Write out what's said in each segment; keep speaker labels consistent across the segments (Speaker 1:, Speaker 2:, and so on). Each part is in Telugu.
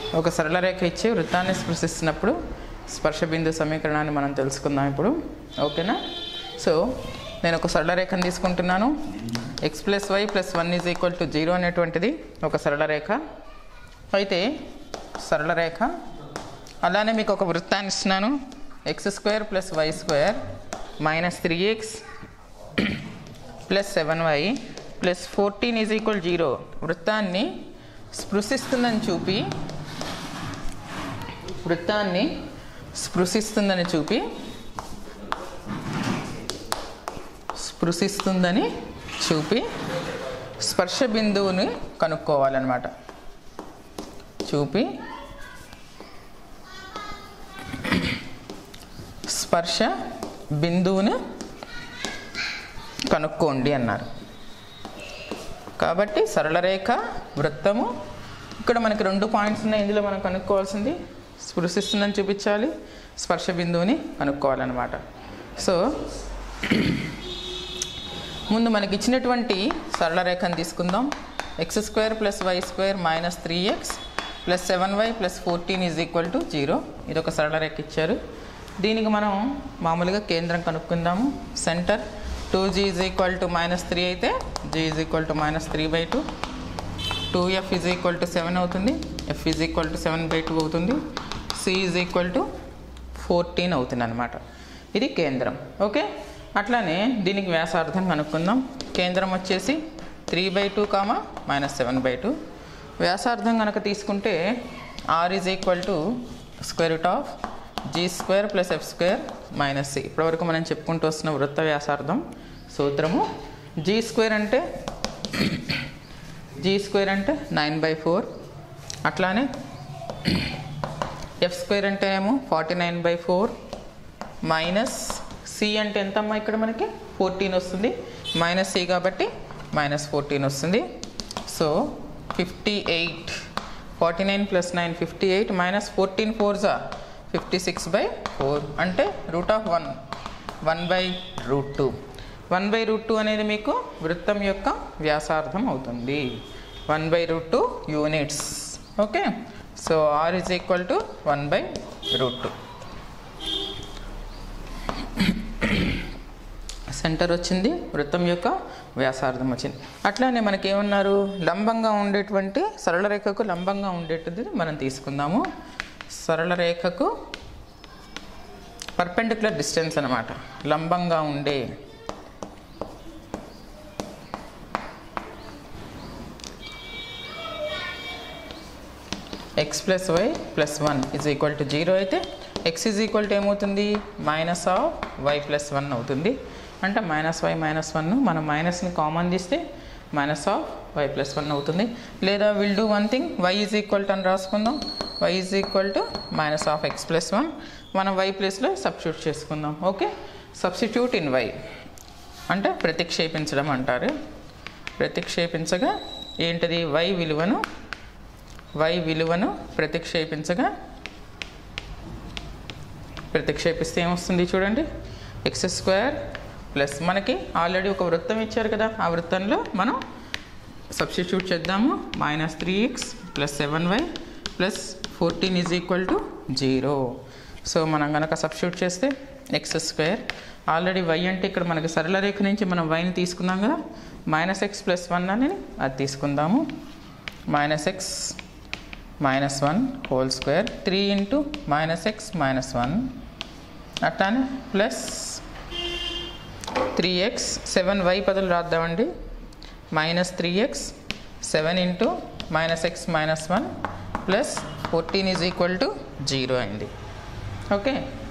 Speaker 1: ఒక సరళ రేఖ ఇచ్చి వృత్తాన్ని స్పృశిస్తున్నప్పుడు స్పర్శ బిందు సమీకరణాన్ని మనం తెలుసుకుందాం ఇప్పుడు ఓకేనా సో నేను ఒక సరళ రేఖను తీసుకుంటున్నాను x plus y plus one is equal to zero అనేటువంటిది ఒక సరళ రేఖ అయితే సరళ రేఖ అలానే మీకు ఒక వృత్తాన్ని ఇస్తున్నాను x square plus y square minus three x plus seven y plus fourteen is equal zero వృత్తాన్ని స్పృశిస్తుందని చూపి వృత్తాన్ని స్పృశిస్తుందని చూపి స్పృశిస్తుందని చూపి స్పర్శ బిందువుని కనుక్కోవాలన్నమాట చూపి స్పర్శ బిందువును కనుక్కోండి అన్నారు కాబట్టి సరళ రేఖ వృత్తము ఇక్కడ మనకి రెండు పాయింట్స్ ఉన్నాయి ఇందులో మనం కనుక్కోవాల్సింది స్పృశిస్తుందని చూపించాలి స్పర్శ బిందువుని కనుక్కోవాలన్నమాట సో ముందు మనకి ఇచ్చినటువంటి సరళ రేఖను తీసుకుందాం x square plus y square minus three x plus seven y plus fourteen is equal to zero ఇది ఒక సరళ రేఖ ఇచ్చారు దీనికి మనం మామూలుగా కేంద్రం కనుక్కుందాము centre two g is equal to minus three అయితే g is equal to minus three by two two f is equal to seven అవుతుంది f is equal to seven by two అవుతుంది c is equal to fourteen అవుతుంది అనమాట ఇది కేంద్రం ఓకే అట్లానే దీనికి వ్యాసార్థం కనుక్కుందాం కేంద్రం వచ్చేసి three by two comma minus seven by two వ్యాసార్థం కనుక తీసుకుంటే r is equal to square root of g square plus f square minus c ఇప్పటివరకు మనం చెప్పుకుంటూ వస్తున్న వృత్త వ్యాసార్థం సూత్రము జీ స్క్వేర్ అంటే జీ స్క్వేర్ అంటే నైన్ బై ఫోర్ అట్లానే ఎఫ్ స్క్వేర్ అంటే ఏమో forty nine by four minus c అంటే ఎంతమ్మా ఇక్కడ మనకి ఫోర్టీన్ వస్తుంది మైనస్ సి కాబట్టి మైనస్ ఫోర్టీన్ వస్తుంది so fifty eight forty nine plus nine fifty eight minus fourteen ఫోర్జా ఫిఫ్టీ సిక్స్ బై ఫోర్ అంటే root of one one by root two one by root two అనేది మీకు వృత్తం యొక్క వ్యాసార్థం అవుతుంది one by root two units okay so r is equal to one by root two centre వచ్చింది వృత్తం యొక్క వ్యాసార్థం వచ్చింది అట్లానే మనకి ఏమన్నారు లంబంగా ఉండేటువంటి సరళ రేఖకు లంబంగా ఉండేటిది మనం తీసుకుందాము సరళ రేఖకు పర్పెండిక్యులర్ డిస్టెన్స్ అనమాట లంబంగా ఉండే x plus y plus one is equal to zero అయితే ఎక్స్ ఈజ్ ఈక్వల్ టు ఏమవుతుంది minus of y plus one అవుతుంది అంటే మైనస్ వై మైనస్ వన్ మనం మైనస్ని కామన్ తీస్తే minus of y plus one అవుతుంది లేదా will do one thing y is equal to అని రాసుకుందాం y is equal to minus of x plus one మనం వై ప్లేస్లో సబ్స్టిట్యూట్ చేసుకుందాం ఓకే సబ్స్టిట్యూట్ ఇన్ వై అంటే ప్రతిక్షేపించడం అంటారు ప్రతిక్షేపించగా ఏంటిది వై విలువను వై విలువను ప్రతిక్షేపించగా ప్రతిక్షేపిస్తే ఏమొస్తుంది చూడండి ఎక్స్ స్క్వేర్ ప్లస్ మనకి ఆల్రెడీ ఒక వృత్తం ఇచ్చారు కదా ఆ వృత్తంలో మనం సబ్స్టిట్యూట్ చేద్దాము minus three x plus seven y plus fourteen is equal to zero so మనం కనుక సబ్స్టిట్యూట్ చేస్తే ఎక్స్ స్క్వేర్ ఆల్రెడీ వై అంటే ఇక్కడ మనకి సరళ రేఖ నుంచి మనం వైని తీసుకున్నాం కదా మైనస్ ఎక్స్ ప్లస్ వన్ అని అది తీసుకుందాము minus x minus one whole square three into minus x minus one అట్లానే plus three x seven y పదులు రాద్దామండి minus three x seven into minus x minus one plus fourteen is equal to zero అయింది ఓకే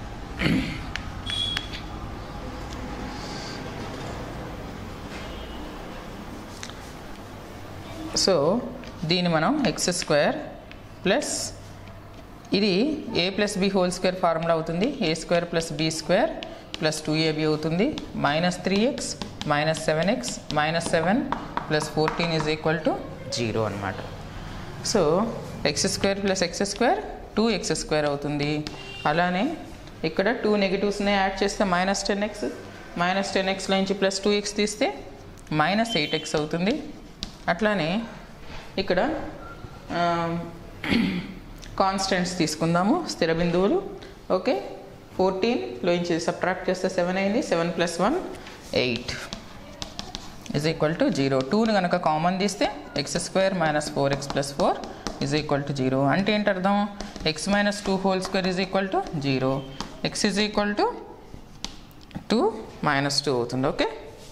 Speaker 1: సో దీన్ని మనం ఎక్స్ స్క్వేర్ ప్లస్ ఇది a plus b whole square formula అవుతుంది a square plus b square plus two ab అవుతుంది minus three x minus seven X minus seven plus fourteen is equal to zero అనమాట so x square plus x square two x square అవుతుంది అలానే ఇక్కడ టూ నెగిటివ్స్ని యాడ్ చేస్తే minus ten x minus ten ఎక్స్లో నుంచి ప్లస్ టూ ఎక్స్ తీస్తే మైనస్ ఎయిట్ ఎక్స్ అవుతుంది అట్లానే ఇక్కడ కాన్స్టెంట్స్ తీసుకుందాము స్థిర బిందువులు ఓకే ఫోర్టీన్లో నుంచి సబ్ట్రాక్ట్ చేస్తే సెవెన్ అయింది seven plus one eight is equal to zero టూని కనుక కామన్ తీస్తే x square minus four x plus four is equal to zero అంటే ఏంటి అర్థం x minus two whole square is equal to zero x is equal to two minus two అవుతుంది okay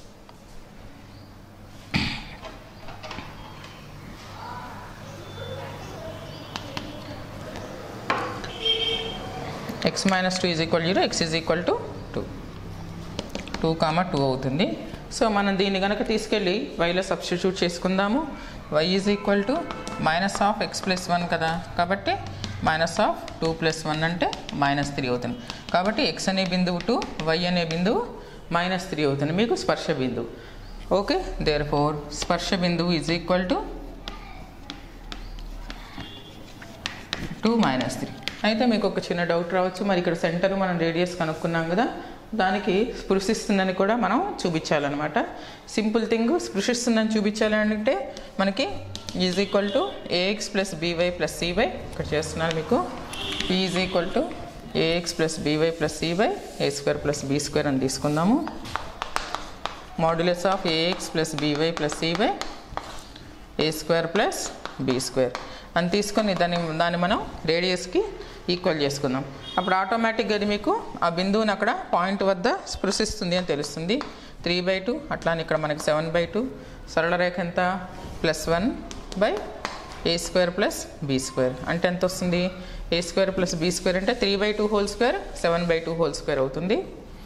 Speaker 1: x minus two is equal zero x is equal to two two comma two అవుతుంది సో మనం దీన్ని కనుక తీసుకెళ్ళి వైలో సబ్స్టిట్యూట్ చేసుకుందాము y is equal to minus of x plus one కదా కాబట్టి minus of two plus one అంటే మైనస్ త్రీ అవుతుంది కాబట్టి ఎక్స్ అనే బిందువు టూ వై అనే బిందువు మైనస్ త్రీ అవుతుంది మీకు స్పర్శ బిందువు ఓకే దేర్ ఫోర్ స్పర్శ బిందువు is equal to two minus three అయితే మీకు ఒక చిన్న డౌట్ రావచ్చు మరి ఇక్కడ సెంటర్ మనం రేడియస్ కనుక్కున్నాం కదా దానికి స్పృశిస్తుందని కూడా మనం చూపించాలన్నమాట సింపుల్ థింగ్ స్పృశిస్తుందని చూపించాలంటే మనకి is equal to a x plus b y plus c y ఇక్కడ చేస్తున్నాను మీకు p is equal to a x plus b y plus c y a square plus b square అని తీసుకుందాము modulus of a x plus b y plus c y a square plus b square అని తీసుకొని దాన్ని దాన్ని మనం రేడియస్కి ఈక్వల్ చేసుకుందాం అప్పుడు ఆటోమేటిక్గా అది మీకు ఆ బిందువుని అక్కడ పాయింట్ వద్ద స్పృశిస్తుంది అని తెలుస్తుంది త్రీ బై టూ అట్లానే ఇక్కడ మనకి సెవెన్ బై టూ సరళ రేఖ ఎంత plus one by a square plus b square అంటే ఎంత వస్తుంది a square plus b square అంటే three by two whole square seven by two whole square అవుతుంది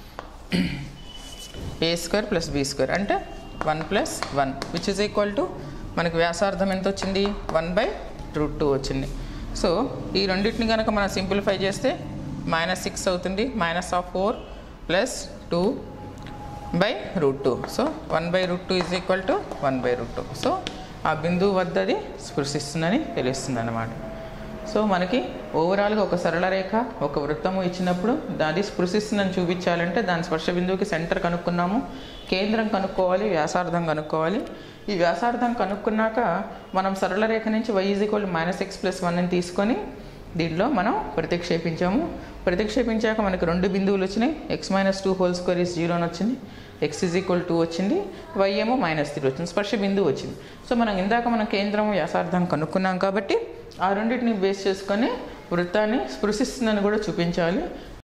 Speaker 1: a square plus b square అంటే one plus one which is equal to మనకి వ్యాసార్థం ఎంత వచ్చింది వన్ బై రూట్ టూ వచ్చింది సో ఈ రెండింటిని కనుక మనం సింప్లిఫై చేస్తే మైనస్ సిక్స్ అవుతుంది minus of four plus two by root two so one by root two is equal to one by root two so ఆ బిందువు వద్ద అది స్పృశిస్తుందని తెలుస్తుంది అన్నమాట సో మనకి ఓవరాల్గా ఒక సరళ రేఖ ఒక వృత్తము ఇచ్చినప్పుడు దాన్ని స్పృశిస్తుందని చూపించాలంటే దాని స్పర్శ బిందువుకి సెంటర్ కనుక్కున్నాము కేంద్రం కనుక్కోవాలి వ్యాసార్థం కనుక్కోవాలి ఈ వ్యాసార్థం కనుక్కున్నాక మనం సరళ రేఖ నుంచి y is equal minus x plus one అని తీసుకొని దీనిలో మనం ప్రతిక్షేపించాము ప్రతిక్షేపించాక మనకి రెండు బిందువులు వచ్చినాయి x minus two whole square is zero అని వచ్చింది ఎక్స్ ఈజ్ ఈక్వల్ టూ వచ్చింది వై ఏమో మైనస్ త్రీ వచ్చింది స్పర్శ బిందువు వచ్చింది సో మనం ఇందాక మనం కేంద్రం వ్యాసార్థం కనుక్కున్నాం కాబట్టి ఆ రెండింటిని బేస్ చేసుకొని వృత్తాన్ని స్పృశిస్తుందని కూడా చూపించాలి